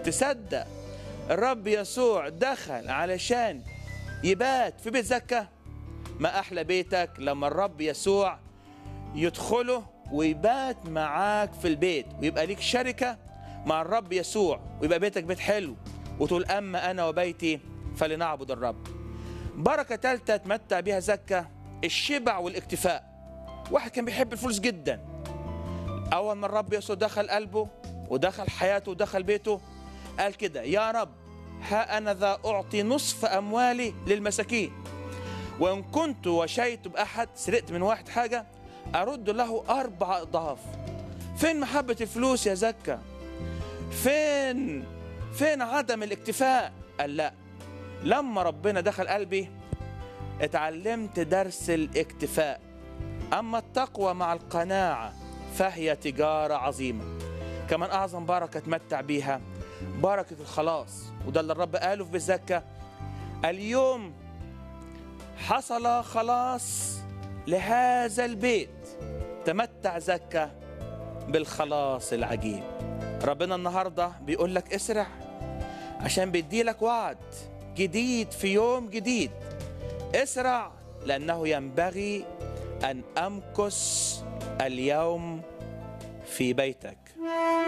تصدق الرب يسوع دخل علشان يبات في بيت زكا ما أحلى بيتك لما الرب يسوع يدخله ويبات معاك في البيت ويبقى ليك شركة مع الرب يسوع ويبقى بيتك بيت حلو وتقول أما أنا وبيتي فلنعبد الرب بركة تالتة تمتع بها زكا الشبع والاكتفاء واحد كان بيحب الفلوس جدا أول ما الرب يسوع دخل قلبه ودخل حياته ودخل بيته قال كده يا رب ها أنا ذا أعطي نصف أموالي للمساكين وإن كنت وشيت بأحد سرقت من واحد حاجة أرد له أربع أضعاف فين محبة الفلوس يا زكا فين فين عدم الاكتفاء قال لا لما ربنا دخل قلبي اتعلمت درس الاكتفاء أما التقوى مع القناعة فهي تجارة عظيمة كمان أعظم بركة تمتع بيها بركة الخلاص وده اللي الرب قاله في بالزكة اليوم حصل خلاص لهذا البيت تمتع زكا بالخلاص العجيب ربنا النهارده بيقول لك اسرع عشان بيدي لك وعد جديد في يوم جديد اسرع لانه ينبغي ان امكث اليوم في بيتك